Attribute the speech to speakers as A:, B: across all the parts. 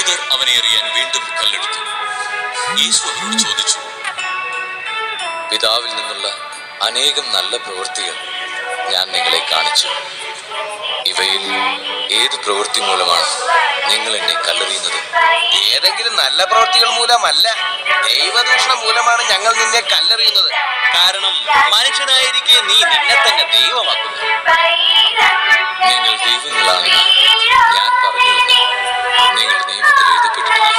A: യഹൂദർ അവനെ എറിയാൻ വീണ്ടും കല്ലെടുത്തു യേശു അവരോട് ചോദിച്ചു
B: പിതാവിൽ നിന്നുള്ള അനേകം നല്ല പ്രവൃത്തികൾ ഞാൻ നിങ്ങളെ കാണിച്ചു ഇവയിൽ ഏത് പ്രവൃത്തി മൂലമാണ് നിങ്ങൾ എന്നെ കല്ലെറിയുന്നത്
C: ഏതെങ്കിലും നല്ല പ്രവൃത്തികൾ മൂലമല്ല ദൈവദൂഷണം മൂലമാണ് ഞങ്ങൾ നിന്നെ കല്ലെറിയുന്നത്
A: കാരണം മനുഷ്യനായിരിക്കെ നീ നിന്നെ തന്നെ ദൈവമാക്കുന്നു
B: നിങ്ങൾ ദൈവങ്ങളാണെന്ന് ഞാൻ പറഞ്ഞുവെന്ന് നിങ്ങൾ നിയമത്തിൽ എഴുതപ്പെട്ടിട്ടില്ല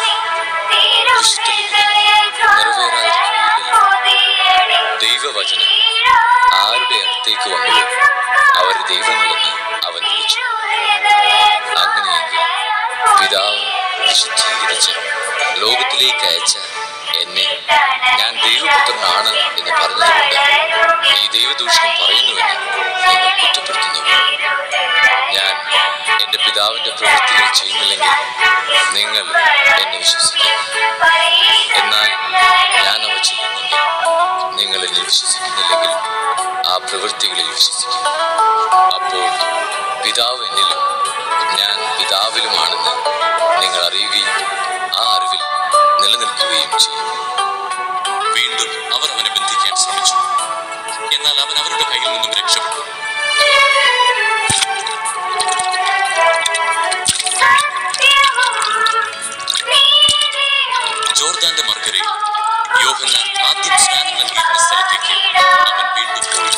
B: ദൈവവചനം ആരുടെ അടുത്തേക്ക് വന്നുവോ അവർ ദൈവങ്ങളെന്ന് അവൻ വിളിച്ചു അങ്ങനെയെങ്കിൽ പിതാവ് വിശുദ്ധീകരിച്ച് ലോകത്തിലേക്ക് അയച്ച എന്നെ ഞാൻ ദൈവപുത്രനാണ് എന്ന് പറഞ്ഞതുകൊണ്ട് ഈ ദൈവദൂഷണം പറയുന്നുവെന്ന് നിങ്ങൾ കുറ്റപ്പെടുത്തുന്നു ഞാൻ എൻ്റെ പിതാവിൻ്റെ പ്രവൃത്തികൾ ചെയ്യുന്നില്ലെങ്കിൽ നിങ്ങൾ എന്നെ വിശ്വസിക്കും എന്നാൽ ഞാൻ അവ ചെയ്യുന്നെങ്കിൽ നിങ്ങൾ എന്നെ വിശ്വസിക്കുന്നില്ലെങ്കിൽ ആ പ്രവൃത്തികളിൽ വിശ്വസിക്കും അപ്പോൾ പിതാവ് എന്നിലും ഞാൻ പിതാവിലുമാണെന്ന് നിങ്ങൾ അറിയുകയും ആ അറിവിൽ നിലനിൽക്കുകയും ചെയ്യും
A: വീണ്ടും അവർ അവനെ ബന്ധിക്കാൻ ശ്രമിച്ചു എന്നാൽ അവൻ അവരുടെ കയ്യിൽ നിന്നും രക്ഷപ്പെട്ടു ജോർദാന്റെ മർഗരയിൽ യോഹന്നാൻ ആദ്യം സ്നാനം നൽകിയിരുന്ന സ്ഥലത്തേക്ക് അവൻ വീണ്ടും പോയി